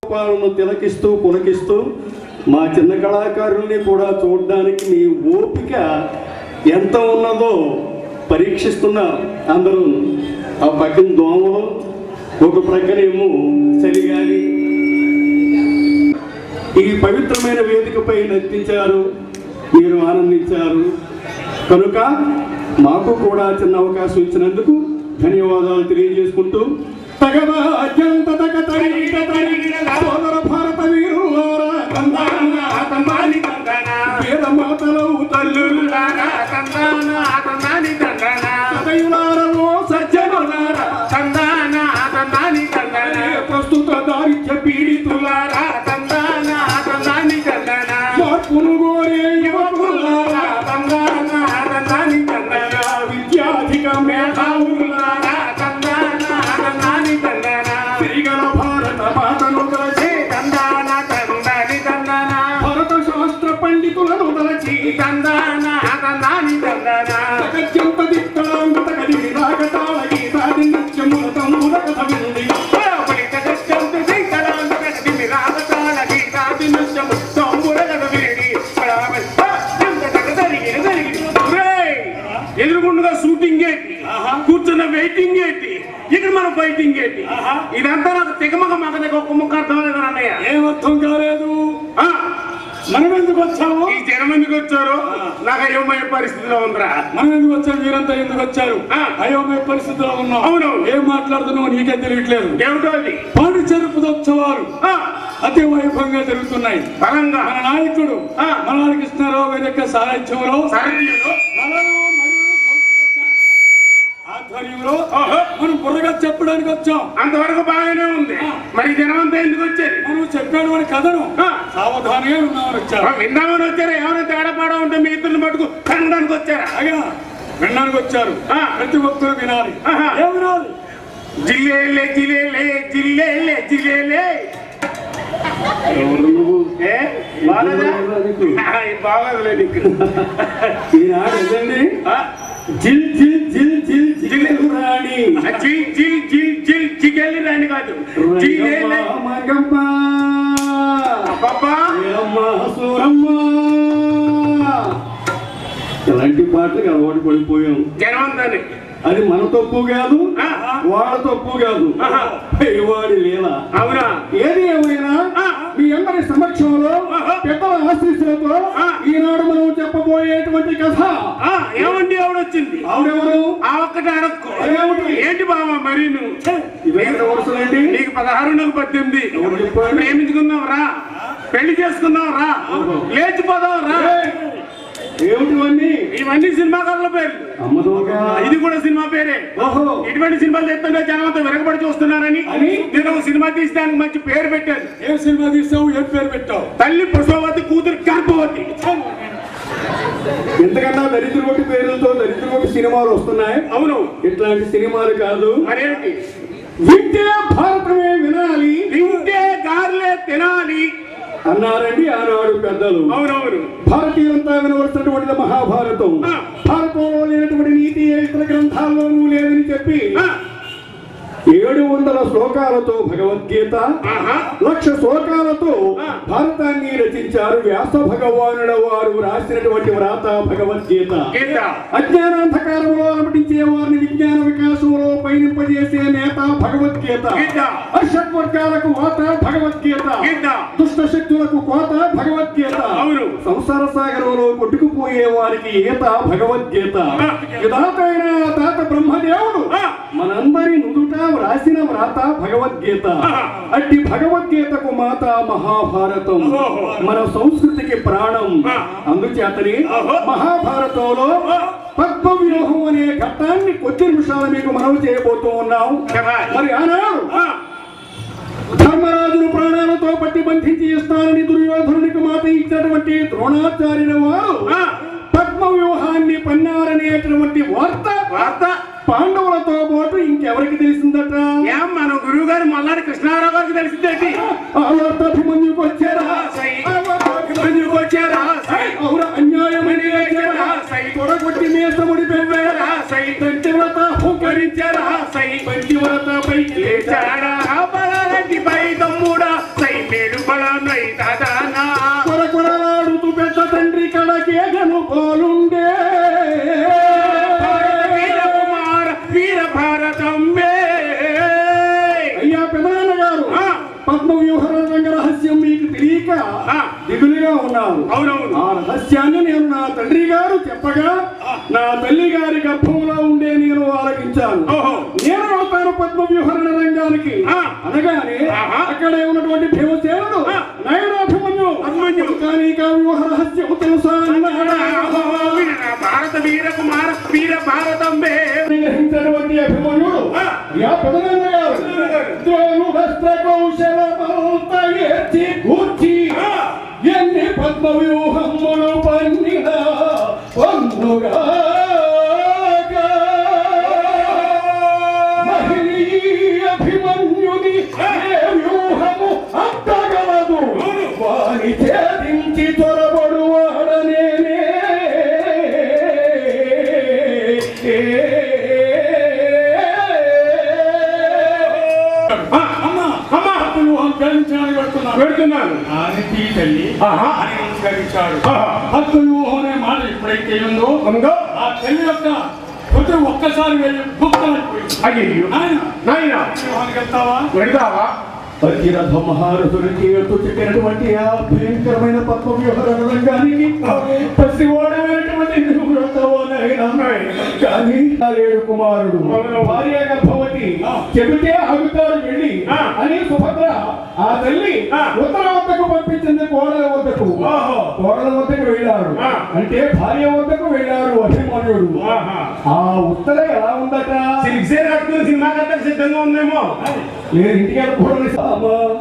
రూపాలను తిలకిస్తూ పులకిస్తూ మా చిన్న కళాకారుల్ని కూడా చూడడానికి మీ ఓపిక ఎంత ఉన్నదో పరీక్షిస్తున్నారు అందరూ ఆ పక్కన దోమలు ఒక ప్రక్కనేమో చలిగాలి ఈ పవిత్రమైన వేదికపై నర్తించారు మీరు ఆనందించారు కనుక మాకు కూడా చిన్న అవకాశం ఇచ్చినందుకు ధన్యవాదాలు తెలియజేసుకుంటూ తగదా అత్యంత తగ తరిగిట తరిగిన సోదర భారత వీరులారా తందాన తందాని తందాన వీర మాతలు తల్లులారా తందాన తందాని తందాన తదయులారా ఓ సజ్జనులారా తందాన తందాని తందాన ప్రస్తుత దారిద్ర్య పీడితులారా తులారా తందాన తందాని తందాన మార్పును కోరే యువకులారా తందాన తందాని తందాన విద్యాధిక మేధావులారా తులారా తందాన తందాని తందాన తిరిగల భారత మాతను తలచి తందాన తందాని తందాన భారత శాస్త్ర పండితులను తలచి తందాన తందాని తందాన అత్యంత దిక్తాంత కది విరాగతాళ గీతాది నృత్యముల తమ్ముల కథ వింది ఎదురుగుండగా షూటింగ్ ఏంటి కూర్చున్న వెయిటింగ్ ఏంటి ఇక్కడ మన ఫైటింగ్ ఏంటి ఇదంతా నాకు తిగమగ మగ దగ్గర ఒక్క ముక్క అర్థమలేదు అన్నయ్య ఏమర్థం కాలేదు ఆ, మనం ఎందుకు వచ్చాము ఈ జనం ఎందుకు వచ్చారు నాకు అయోమయ పరిస్థితిలో ఉందిరా మనం ఎందుకు వచ్చాం మీరంతా ఎందుకు వచ్చారు ఆ. అయోమయ పరిస్థితిలో ఉన్నాం అవునవును. ఏం మాట్లాడుతున్నావు నీకే తెలియట్లేదు ఏమిటో అది పాండిచేరి పుదోత్సవాలు ఆ, అతి వైభవంగా జరుగుతున్నాయి బలంగా మన నాయకుడు ఆ. మనాలి కృష్ణారావు గారి యొక్క సాహిత్యంలో సరళీలో కళలు మరియు సంస్కృత ఆధ్వర్యంలో ఓహో, మనం బుర్రగా చెప్పడానికి వచ్చాం అంతవరకు బాగానే ఉంది మరి జనమంతా ఎందుకు వచ్చారు మనం చెప్పాడు అని కథను ఆ. సావధానంగా ఉన్నామని వచ్చారు ఆ, విందామని వచ్చారా ఏమైనా తేడా పాడా ఉంటే మీ ఇద్దరిని పట్టుకు కనడానికి వచ్చారా అలాగా వినడానికి వచ్చారు ఆ. ప్రతి ఒక్కరు వినాలి ఆహా. ఏం వినాలి జిల్లేలే జిల్లేలే జిల్లేలే జిల్లేలే ఎవరు నువ్వు ఏ బాగలేదా నీకు? ఆ, ఇది బాగోదులే నీకు ఈనాడు ఏదండి ఆ, జిల్ జిల్ జిల్ జిల్ జిల్ రాణి ఆ, జిల్ జిల్ జిల్ జిల్ జిగేలి రాని కాదు జిల్లేలే మంగమ్మ అబ్బబ్బా ఏమ్మ సూరమ్మ ఇలాంటి పాటలకు అలవాటు పడిపోయాం జనమంతాని అది మన తప్పు కాదు ఆ. వాళ్ళ తప్పు కాదు ఆహా. పైవాడి లీల అవునా ఏది ఏమైనా ఆ. మీ అందరి సమక్షంలో ఆహా. పెద్దల ఆశీస్సులతో ఆ. ఈనాడు మనం చెప్పబోయేటువంటి కథ ఆ, ఏమండి ఆవిడొచ్చింది ఆవిడెవరు ఆ ఒక్కటి అడక్కు ఏమిటి? ఏంటి బావా మరి నువ్వు ఇవేంటి వరుసలేంటి నీకు పదహారు నాకు పద్దెనిమిది ఎవరు చెప్పారు? ప్రేమించుకుందాం రా పెళ్లి చేసుకుందాం రా ఓహో. లేచిపోదాం రా ఏయ్! ఏమిటివన్నీ ఇవన్నీ సినిమా కథల పేర్లు అమ్మదోగా ఇది కూడా సినిమా పేరే ఓహో ఇటువంటి సినిమాలు చెప్తుంటే జనం అంతా విరగబడి చూస్తున్నారని అని? నేను ఒక సినిమా తీసడానికి మంచి పేరు పెట్టాను ఏ సినిమా తీసావు ఏం పేరు పెట్టావు తల్లి పుష్పవతి కూతురు గర్భవతి ఎంతకన్నా దరిద్రగొట్టి పేర్లతో దరిద్రగొట్టి సినిమాలు వస్తున్నాయి అవును ఇట్లాంటి సినిమాలు కాదు మరేంటి వింటే భారతమే వినాలి తింటే గార్లే తినాలి అన్నారండి ఆనాడు పెద్దలు అవునవును భారతీయులంతా వినవలసినటువంటి మహాభారతం ఆ. భారతంలో లేనటువంటి నీతి ఏ ఇతర గ్రంథాల్లోనూ లేదని చెప్పి ఆ, ఏడు వందల శ్లోకాలతో భగవద్గీత ఆహా. లక్ష శ్లోకాలతో ఆ. భారతాన్ని రచించారు వ్యాస భగవానుల వారు రాసినటువంటి వ్రాత భగవద్గీత గీత అజ్ఞానాంధకారంలో అలమటించే వారిని విజ్ఞాన వికాసంలో పయనింపజేసే నేత భగవద్గీత గీత అషట్వర్గాలకు వాత భగవద్గీత గీత దుష్ట శక్తులకు కోత భగవద్గీత అవును. సంసార సాగరంలో కొట్టుకుపోయే వారికి ఈత భగవద్గీత ఆ. విధాతైన తాత బ్రహ్మదేవుడు ఆ. మనందరి నుదుట వ్రాసిన వ్రాత భగవద్గీత ఆ. అట్టి భగవద్గీతకు మాత మహాభారతం ఓహో. మన సంస్కృతికి ప్రాణం ఆ. అందుచేతని ఓహో. మహాభారతంలో ఆ. పద్మ వ్యూహం అనే ఘట్టాన్ని కొద్ది నిమిషాలు మీకు మనవి చేయబోతూ ఉన్నాం శభాష్. మరి ఆనాడు ఆ, ధర్మరాజును ప్రాణాలతో పట్టి బంధించి ఇస్తానని దుర్యోధనునికి మాట ఇచ్చినటువంటి ద్రోణాచార్యుల వారు ఆ, పద్మ వ్యూహాన్ని పన్నారనేటువంటి వార్త వార్త పాండవులతో పాటు ఇంకెవరికి తెలిసిందట ఏం మన గురువు గారు మల్లాడి కృష్ణారావు గారికి తెలిసిందేంటి ఆ వార్త అభిమన్యుకు వచ్చారా సై. ఆ వార్త ఎందుకు వచ్చారా సై. అవురా అన్యాయమని లేచారా? సై. తొడగొట్టి మీసముడి పెవ్వేరా సై. తంటివ్రత హుంకరించారా సై. పంటివ్రత పైకి లేచారా లేచాడా బలగంటి పై తమ్ముడా సై వృద్ధుడిగా ఉన్నావు అవునవును ఆ రహస్యాన్ని నేను నా తండ్రి గారు చెప్పగా నా తల్లి గారి గర్భంలో ఉండే నేను ఆలకించాను ఓహో. నేను వెళ్తాను పద్మ వ్యూహరణ రంగానికి ఆ. అనగానే ఆహా. అక్కడే ఉన్నటువంటి భీమసేనుడు ఆ. నయనాభిమన్యు అభిమన్యు. కానీ వ్యూహ రహస్యం తెలుసా అన్నాడు. భారత వీర కుమార వీర భారతంబే గ్రహించినటువంటి అభిమన్యుడు ఆ. యా పెదనాన్న గారు ద్రోణుడస్త్ర కౌశలమంత ఏర్చి కూర్చి ఆ. ఎన్ని పద్మ వ్యూహములు పన్నిన పొందుగా అభిమన్యుని ఏ వ్యూహము అంతగలదు వారి ఛేదించి చొరబడు వాడనేనే అమ్మా అమ్మా వ్యూహం గ్రహించడానికి పెడుతున్నాను పెడుతున్నాను ఆదిత్య తల్లి ఆహా. అని నమస్కరించాడు ఆహా. హక్కు వ్యూహం అనే మాట ఎప్పుడైతే ఉందో ఉందో ఆ తల్లి యొక్క హృదయం ఒక్కసారి వెళ్ళి భక్తులైపోయింది అయ్యో నాయన నాయన వ్యూహానికి వెళ్తావా పెడతావా భగీరథ మహారథుడికి ఎత్తు చెప్పినటువంటి ఆ భయంకరమైన పద్మ వ్యూహ రంగానికి పసివాడమైనటువంటి నువ్వు వెళ్తావా నాయనా? కానీ నా లేడు కుమారుడు అవును. భార్య గర్భవతి చెబితే ఆగుతాడు వెళ్ళి ఆ. అని సుభద్ర ఆ తల్లి ఆ. ఉత్తర వద్దకు పంపించింది కోడల వద్దకు ఓహో. కోడల వద్దకు వెళ్ళాడు ఆ. అంటే భార్య వద్దకు వెళ్ళాడు అభిమన్యుడు ఆహా. ఆ ఉత్తర ఎలా ఉందట సిల్క్ సేర్ కట్టుకుని సినిమా కట్టకు సిద్ధంగా ఉందేమో నేను ఇంటికి వెళ్ళకూడదు సామ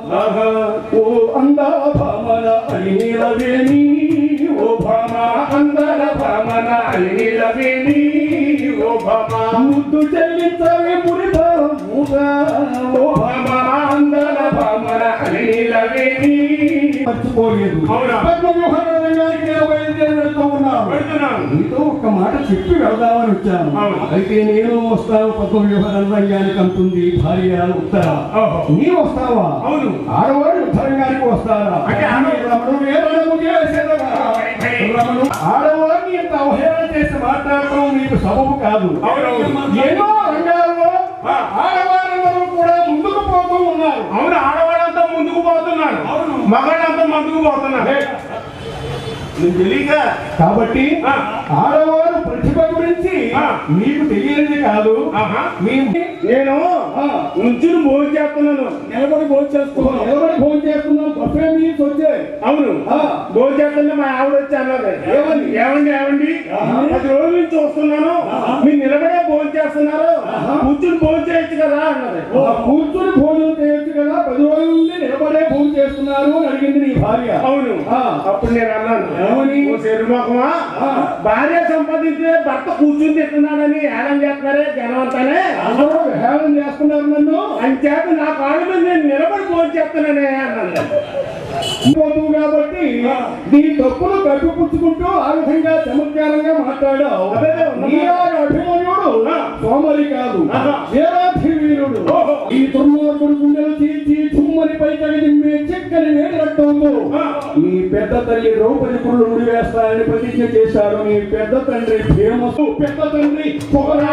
ఓ అందా భామన అలినీలవేణి ఓ భామ అందర భామన అలినీలవేణి ఓ భామ ముద్దు చెల్లించవే మురిదాముగా ఓ భామ అందర భామన అలినీలవేణి మర్చిపోలేదు అవునా? పద్మవ్యూహానికి నేను బయలుదేరి వెళ్తూ ఉన్నాను పెడుతున్నాను నీతో ఒక్క మాట చెప్పి వెళ్దామని వచ్చాను అవును. అయితే నేను వస్తాను పద్మ వ్యూహాల రంగానికి అంటుంది భార్య ఉత్తర ఓహో. నీ వస్తావా అవును. ఆడవాడు యుద్ధరంగానికి వస్తారా అంటే ఆడ- రమణుడు ఏ రణము చేసేదగా? రమణుడు ఆడవారిని ఇంత అవహేళన చేసి మాట్లాడటం నీకు సబబు కాదు అవునవును. ఎన్నో రంగాల్లో ఆ. ఆడవారందరూ కూడా ముందుకు పోతూ ఉన్నారు అవును ఆడవాళ్ళంతా ముందుకు పోతున్నాను మగాళ్ళంతా ముందుకు పోతున్నాను నీకు తెలియక కాబట్టి ఆ. ఆడవారు ప్రతిభ గురించి ఆ. మీకు తెలియనిది కాదు ఆహా. మీ నేను ఆ. నుంచుని భోజనం చేస్తున్నాను నిలబడి భోజనం చేస్తున్నాం నిలబడి భోజనం చేస్తున్నాం బఫే మీల్స్ వచ్చాయి అవును ఆ. భోజనం చేస్తుంటే మా ఆవిడ వచ్చి అన్నది ఏమని? ఏమండి ఏమండి పది రోజుల నుంచి వస్తున్నాను మీరు నిలబడే భోజనం చేస్తున్నారు కూర్చుని భోజనం చేయొచ్చు కదా అన్నది ఆ కూర్చుని భోజనం చేయొచ్చు కదా పది రోజుల నుండి నిలబడే భోజనం చేస్తున్నారు అని అడిగింది నీ భార్య అవును ఆ. అప్పుడు నేను అన్నాను ఏమని? ఓ శరీరమోకమా ఆ. భార్య సంపాదించే భర్త కూర్చుని తింటున్నాడని ఏడం చేస్తున్నారే జనం అంతానే అందరూ హేళన చేస్తున్నారు నన్ను అంచేత నా కాళ్ళ మీద నేను నిలబడి భోజనం చేస్తున్నానే అన్నాను పోతూ కాబట్టి నీ తప్పులు కప్పిపుచ్చుకుంటూ ఆ విధంగా చమత్కారంగా మాట్లాడావు అదే, ఉన్నదా? నీలాగా అభిమన్యుడు ఆ. సోమరి కాదు ఆహా. వీరాధి వీరుడు ఓహో. ఈ దుర్మార్గుడు గుండెలు చీల్చి తుమ్మని పైకి దిమ్మే చిక్కని వేడి రక్తంతో ఆ. నీ పెద్ద తల్లి ద్రౌపది కుళ్ళు ముడివేస్తానని ప్రతిజ్ఞ చేశారు నీ పెద్ద తండ్రి భీమసు పెద్ద తండ్రి పొగరా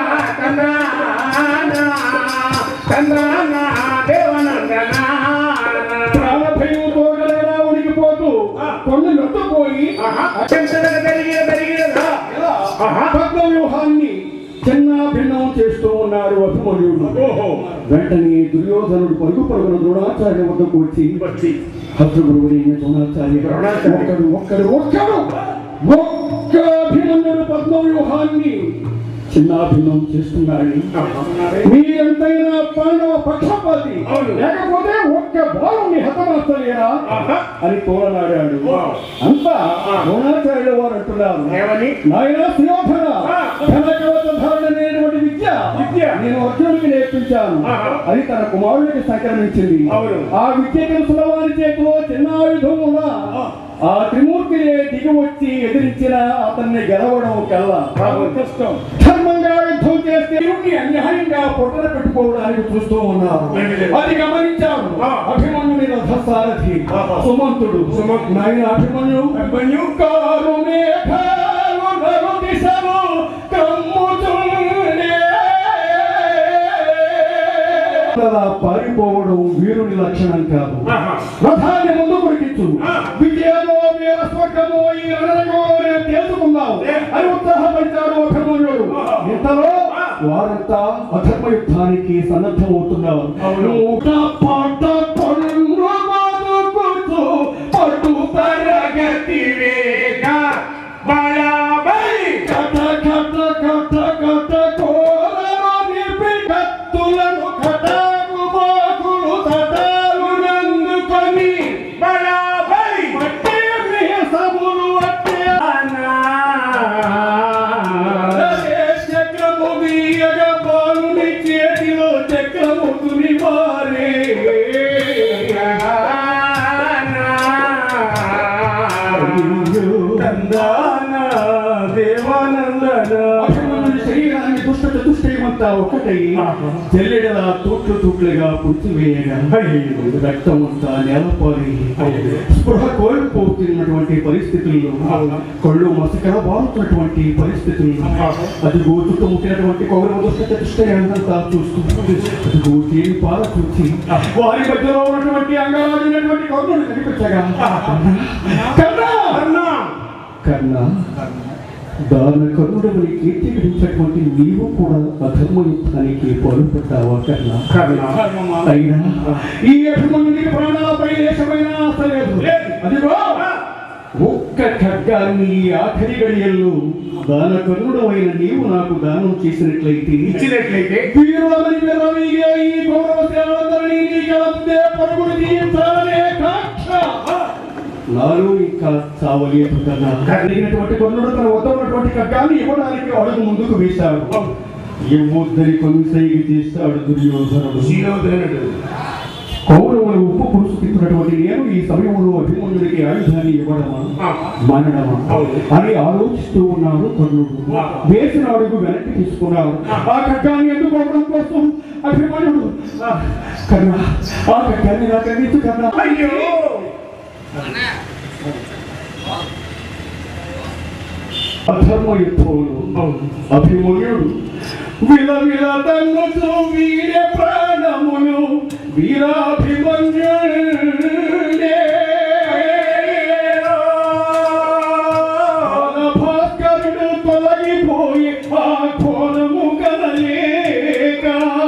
ప్రాణభయంతో గలరా ఉనికిపోతూ కొన్ని నొట్టుపోయి పద్మ వ్యూహాన్ని చిన్న భిన్నం చేస్తూ ఉన్నారు అభిమన్యుడు ఓహో. వెంటనే దుర్యోధనుడు పరుగు పరుగున ద్రోణాచార్య వద్దకు వచ్చి వచ్చి హస్రగురువుని ద్రోణాచార్య ద్రోణాచార్య. ఒక్కడు ఒక్కడు ఒక్కడు ఒక్క అభిమన్యుడు పద్మ వ్యూహాన్ని చిన్న భిన్నం చేస్తున్నాడని మీరంతైనా పాండవ పక్షపాతి అవును. లేకపోతే ఒక్క బాలుని హతమార్చలేరా ఆహా. అని తోలనాడాడు ఆ. అంతా ఆ. ద్రోణాచార్యుల వారు అంటున్నారు ఏమని నాయన సుయోధన ఆ. ధనకవచ ధారణ అనేటువంటి విద్య విద్య. నేను అర్జునుడికి నేర్పించాను ఆహా. అది తన కుమారుడికి సంక్రమించింది అవును. ఆ విద్య తెలుసుల వారి చేతిలో చిన్న ఆయుధం ఉన్నా ఆ త్రిమూర్తిని దిగి వచ్చి ఎదిరించిన అతన్ని గెలవడం కల్లా అవును. కష్టం ధర్మంగా యుద్ధం చేస్తే ఇరువుని అన్యాయంగా పొట్టన పెట్టుకోవడానికి చూస్తూ ఉన్నారు లేదు. అది గమనించాడు ఆ. అభిమన్యుని రథసారథి ఆహా. సుమంతుడు సుమంతుడు. నాయన అభిమన్యు అభిమన్యు. కారు మేఘాలు నలు దిశలు కమ్ముతుండే. అలా పారిపోవడం వీరుని లక్షణం కాదు ఆహా. రథాన్ని ముందు కొరికి సాధించు విజయమో వీర స్వర్గమో ఈ రణరంగంలోనే తేల్చుకుందాం అని ఉత్సాహపరిచాడు అభిమన్యుడు ఇంతలో వారంతా అధర్మ యుద్ధానికి సన్నద్ధమవుతున్నారు నూట పాట పన్ను బతుకుతూ పట్టు తరగతి వేగ బళాబలి కథ కథ కథ కథ కోరలో నింపి కత్తులను కటాకు బాకులు తటాలు నందుకొని బళాబలి మట్టి మీసములు అట్టే అదే చక్రము వీయగ బాలుని చేతిలో చక్రము తుని వారే అభిమన్యుని శరీరాన్ని దుష్ట చతుష్టయమంతా ఒక్కటై జల్లెడలా తూట్లు తూట్లుగా పుచ్చివేయగా రక్తం అంతా నేలపారి స్పృహ కోల్పోతున్నటువంటి పరిస్థితుల్లో కళ్ళు మసక బారుతున్నటువంటి పరిస్థితుల్లో అది చుట్టూ ముట్టినటువంటి కౌరవ దుష్ట చతుష్టయంతా చూస్తూ అదిగో తేలి పాల చూసి వారి మధ్యలో ఉన్నటువంటి అంగరాజునటువంటి కౌరులు కనిపించగా కన్నా అన్నా కన్నా దాన కరుణుడమని కీర్తికరించినటువంటి నీవు కూడా అధర్మ యుద్ధానికి పాల్పడ్డావా కన్నా కన్నా అయినా ఈ అభిమన్యునికి ప్రాణాలపై లేశమైన ఆశ లేదు అదిగో ఒక్క ఖడ్గాన్ని ఈ ఆఖరి గడియల్లో దాన కరుణుడమైన నీవు నాకు దానం చేసినట్లయితే ఇచ్చినట్లయితే వీరులమని విర్రవీగే ఈ గౌరవ సేవలందరినీ నీకెలందే పరుగులు తీయించాలనే కాక్ష నాలో ఇంకా చావలేదు కదా కలిగినటువంటి కొన్నుడు తన వద్ద ఉన్నటువంటి ఖడ్గాన్ని ఇవ్వడానికి అడుగు ముందుకు వేశాడు ఇవ్వొద్దని కొనసాగి చేస్తాడు దుర్యోధనుడు శీలోదనుడు కౌరవులు ఉప్పు పురుసు తిప్పునటువంటి నేను ఈ సమయంలో అభిమన్యుడికి ఆయుధాన్ని ఇవ్వడమా మానడమా అని ఆలోచిస్తూ ఉన్నాడు కర్ణుడు వేసిన అడుగు వెనక్కి తీసుకున్నాడు ఆ ఖడ్గాన్ని ఎన్నుకోవడం కోసం అభిమన్యుడు కన్నా ఆ ఖడ్గాన్ని నాకు అందించు కన్నా అయ్యో అధర్మ యుద్ధంలో అభిమన్యుడు విల విల తన్నుచు వీర ప్రాణమును వీరాభిమన్యుడే భాస్కరుడు తొలగిపోయి ఆ కోణము కదలేక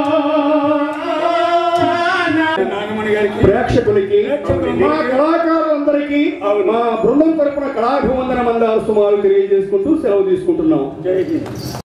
ప్రేక్షకులకి మా కళాకారులందరికీ మా బృందం తరపున కళాభివందన మందార సుమారు తెలియజేసుకుంటూ సెలవు తీసుకుంటున్నాం